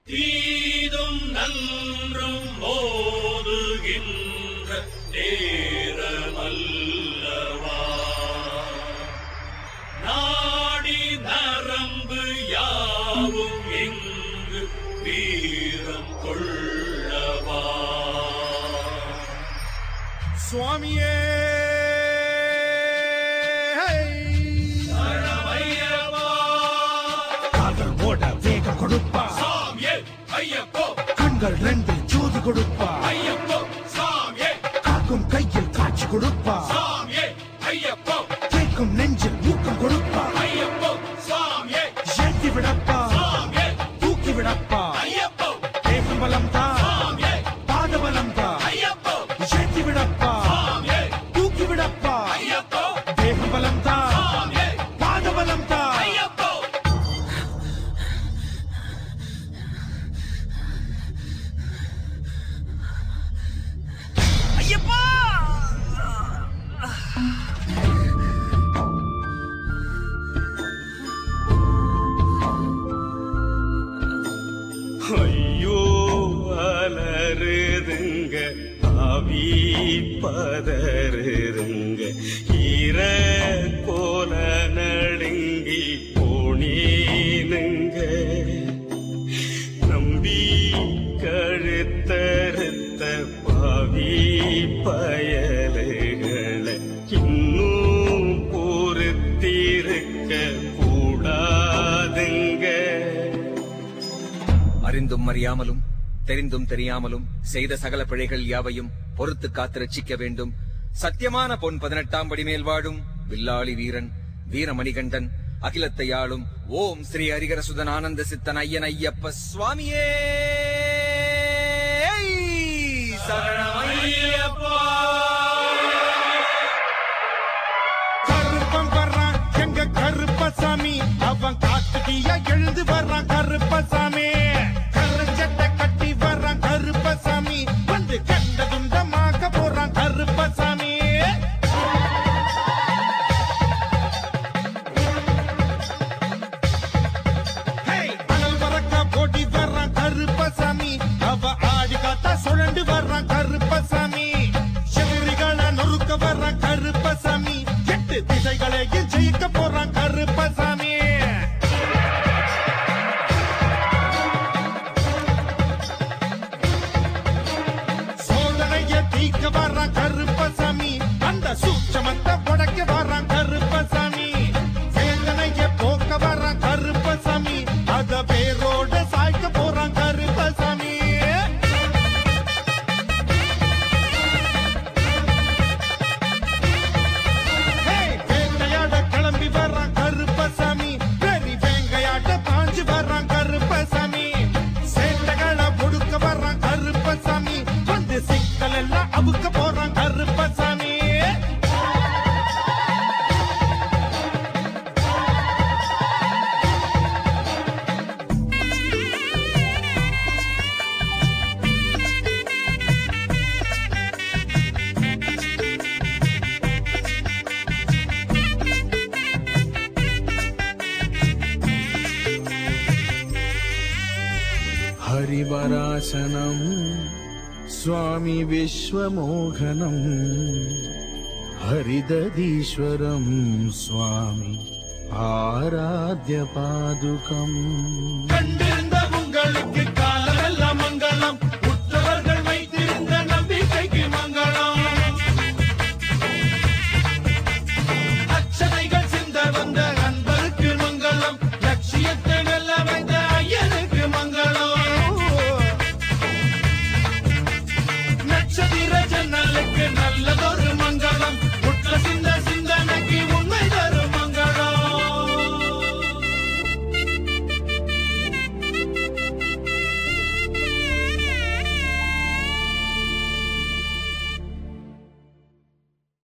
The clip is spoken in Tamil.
தீதும் நன்றும் மோதுகின்ற நேரமல்லவா நாடி நரம்பு யாவும் எங்கு வீரம் கொள்ளவா சுவாமியே சரணமையப்பா கால்கள் ஓட வேகம் கொடுப்பா சாமியே ஐயப்போ கண்கள் ரெண்டு ஜோதி கொடுப்பா ஐயப்போ சாமியே காக்கும் கையில் காட்சி கொடுப்பா சாமியே ஐயப்போ கேட்கும் நெஞ்சில் ஊக்கம் கொடுப்பா ஐயப்போ சாமியே ஏற்றி விடப்பா சாமியே தூக்கி விடப்பா ஐயப்போ தேகம் பலம் தான் சாமியே பாத பலம் தான் ஐயப்போ ஏற்றி விடப்பா சாமியே தூக்கி விடப்பா ஐயப்போ தேகம் பலம் தான் சாமியே பாத பலம் தான் ஐயப்போ ஐயப்பா ஐயோ அலறுதுங்க ஆவி பதறுதுங்க ஈர போல நடுங்கி போனீனுங்க நம்பி கழுத்தறுத்த பாவி பயலுகளை இன்னும் பொறுத்திருக்க கூடாதுங்க அறிந்தும் அறியாமலும் தெரிந்தும் தெரியாமலும் செய்த சகல பிழைகள் யாவையும் பொறுத்து காத்து ரட்சிக்க வேண்டும் சத்தியமான பொன் பதினெட்டாம் படி மேல் வாழும் வில்லாளி வீரன் வீரமணிகண்டன் அகிலத்தை ஆளும் ஓம் ஸ்ரீ ஹரிகரசுதன் ஆனந்த சித்தன் ஐயன் ஐயப்ப சுவாமியே சரணமையப்பா கருப்பன் வர்றான் எங்க கருப்பசாமி அவன் காத்துட்டியா எழுந்து வர்றான் கருப்பசாமி கருஞ்சட்டை கட்டி வர்றான் கருப்பசாமி வந்து கண்ட துண்டமாக்க போறான் கருப்பசாமி ஹேய், அனல் பறக்க ஓடி வர்றான் கருப்பசாமி அவ ஆடி காத்தா சுழண்டு வர்றான் கருப்பசாமி எதிரிகளை நொறுக்க வர்றான் கருப்பசாமி எட்டு திசைகளையும் ஜெயிக்க போறான் கருப்பசாமி சோதனைய தீக்க வர்றான் கருப்பசாமி அந்த சூட்சமத்தை உடைக்க வர்றான் கருப்பசாமி வேதனைய போக்க வர்றான் கருப்பசாமி அத பேரோட சாய்க்க போறான் கருப்பசாமி ஹேய், வேட்டையாட கிளம்பி வர்றான் கருப்பசாமி பெரி வேங்கையாட்ட பாஞ்சு வர்றான் கருப்பசாமி சேட்டைகளை ஒடுக்க வர்றான் கருப்பசாமி வந்து சிக்கல் எல்லாம் அவுக்க போறான் கருப்பசாமி हरिवरासनम् स्वामि विश्वमोहनम् हरिदधीश्वरम् स्वामि आराध्यपादुकम् கண்டு